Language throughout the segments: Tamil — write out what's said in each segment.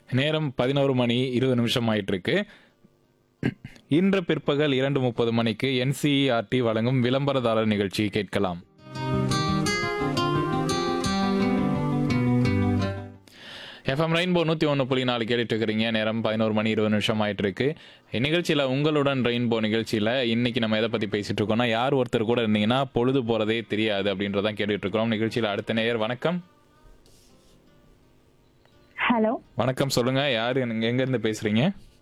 நேரம் பதினோரு மணி இருபது நிமிஷம் ஆயிட்டு இருக்கு இன்று பிற்பகல் இரண்டு முப்பது மணிக்கு என்சிஇஆர்டி வழங்கும் விளம்பரதாரர் நிகழ்ச்சி கேட்கலாம் எஃப்எம் ரெயின்போ நூற்றி ஒன்று புள்ளி நாலு கேட்டுட்டு இருக்கிறீங்க நேரம் பதினோரு மணி இருபது நிமிஷம் ஆயிட்டு இருக்கு இந்நிகழ்ச்சியில் உங்களுடன் ரெயின்போ நிகழ்ச்சியில் இன்னைக்கு நம்ம எதை பற்றி பேசிட்டு இருக்கோம்னா யார் ஒருத்தர் கூட இருந்தீங்கன்னா பொழுது போகிறதே தெரியாது அப்படின்றதான் கேட்டுட்டு இருக்கிறோம் நிகழ்ச்சியில் அடுத்த நேயர் வணக்கம் ஹலோ வணக்கம் சொல்லுங்க யார் எங்க இருந்து பேசுறீங்க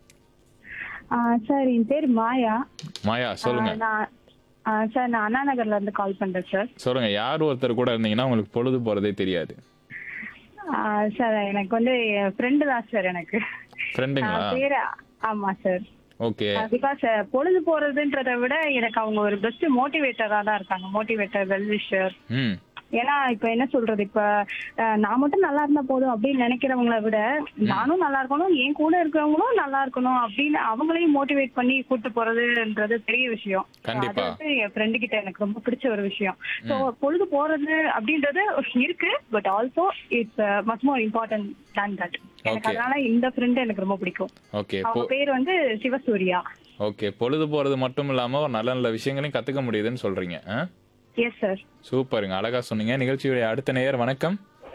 சார் என் பேர் மாயா மாயா சொல்லுங்க ஆ, நான் ஆ, சார் நான் அண்ணா நகர்ல இருந்து கால் பண்றேன் சார் சொல்லுங்க யார் ஒருத்தர் கூட இருந்தீங்கன்னா உங்களுக்கு பொழுது போறதே தெரியாது ஆ, சார் எனக்கு வந்து என் ஃப்ரெண்டு தான் சார் எனக்கு ஃப்ரெண்டுங்களா ஆ, பேரு ஆமா சார் ஓகே பிகாஸ் பொழுது போறதுன்றதை விட எனக்கு அவங்க ஒரு பெஸ்ட் மோட்டிவேட்டரா தான் இருக்காங்க மோட்டிவேட்டர் வெல் விஷர் ம் ஏன்னா இப்ப என்ன சொல்றது இப்ப அஹ், நான் மட்டும் நல்லா இருந்தா போதும் அப்படின்னு நினைக்கிறவங்கள விட நானும் நல்லா இருக்கணும் என் கூட இருக்கிறவங்களும் நல்லா இருக்கணும் அப்படின்னு அவங்களையும் மோட்டிவேட் பண்ணி கூட்டு போறதுன்றது பெரிய விஷயம் So, அது கண்டிப்பா. வந்து என் ஃப்ரெண்டு கிட்ட எனக்கு ரொம்ப பிடிச்ச ஒரு விஷயம் சோ பொழுது போறது அப்படின்றது இருக்கு but also it's much more important than that எனக்கு Okay. அதனால இந்த ஃப்ரெண்ட் எனக்கு ரொம்ப பிடிக்கும் ஓகே அவங்க பேர் வந்து சிவசூர்யா ஓகே பொழுது போறது மட்டும் இல்லாம ஒரு நல்ல நல்ல விஷயங்களையும் கத்துக்க முடியுதுன்னு சொல்றீங்க ஆ? எஸ் சார் சூப்பருங்க அழகா சொன்னீங்க நிகழ்ச்சியுடைய அடுத்த நேயர் வணக்கம்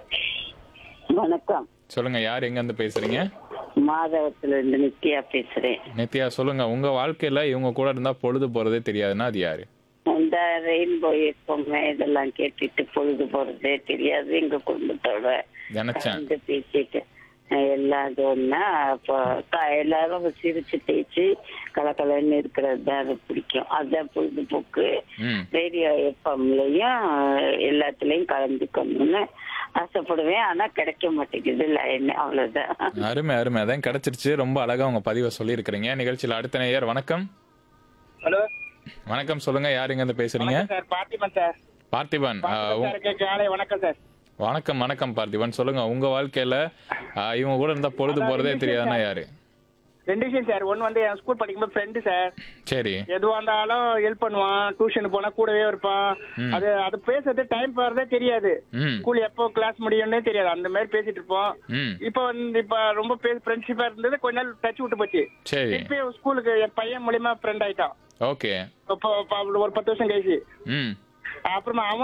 வணக்கம் சொல்லுங்க யார் எங்க இருந்து பேசுறீங்க மாதவத்துல இருந்து நித்யா பேசுறேன் நித்யா சொல்லுங்க உங்க வாழ்க்கையில இவங்க கூட இருந்தா பொழுது போறதே தெரியாதுன்னா அது யாரு இந்த ரெயின்போ எப்பவுமே இதெல்லாம் கேட்டுட்டு பொழுது போறதே தெரியாது எங்க குடும்பத்தோட நினைச்சேன் கலந்து பேசிட்டு அஹ் எல்லாம் இது ஒண்ணா அப்போ க- எல்லாரும் சிரிச்சு பேச்சு கலக்கலன்னு இருக்கிறது தான் அது பிடிக்கும் அதுதான் பொழுதுபோக்கு ம் ரேடியோ எஃப்எம்லயும் எல்லாத்துலயும் கலந்துக்கணும்னு ஆசைப்படுவேன் ஆனா கிடைக்க மாட்டேங்குது லைன் அவ்வளவுதான் அருமை அருமை அதான் கிடைச்சிருச்சு ரொம்ப அழகா உங்க பதிவை சொல்லியிருக்கிறீங்க நிகழ்ச்சியில அடுத்த நேயர் வணக்கம் ஹலோ வணக்கம் சொல்லுங்க யார் எங்க இருந்து பேசுறீங்க வணக்கம் சார் பார்த்திபன் சார் பார்த்திபன் ஆ, உங்க- சாருக்கு காலை வணக்கம் சார் வணக்கம் வணக்கம் பார்த்திபன் சொல்லுங்க உங்க வாழ்க்கையில ஆ, இவங்க கூட இருந்தா பொழுது போறதே தெரியாதுன்னா யாரு ரெண்டு விஷயம் சார் ஒன்னு வந்து என் ஸ்கூல் படிக்கும்போது ஃப்ரெண்டு சார் சரி எதுவா இருந்தாலும் ஹெல்ப் பண்ணுவான் டியூஷன் போனா கூடவே இருப்பான் அது அது பேசுறது டைம் போறதே தெரியாது ம் ஸ்கூல் எப்போ கிளாஸ் முடியும்னே தெரியாது அந்த மாதிரி பேசிட்டு இருப்போம் ம் இப்போ வந்து இப்ப ரொம்ப ஃப்ரெண்ட்ஷிப்பா இருந்தது கொஞ்ச நாள் டச் விட்டு போச்சு சரி திருப்பி ஸ்கூலுக்கு என் பையன் மூலியமா ஃப்ரெண்ட் ஆயிட்டான் ஓகே இப்போ இப்போ ஒரு பத்து வருஷம் கழிச்சு ம் அப்புறமா அவன்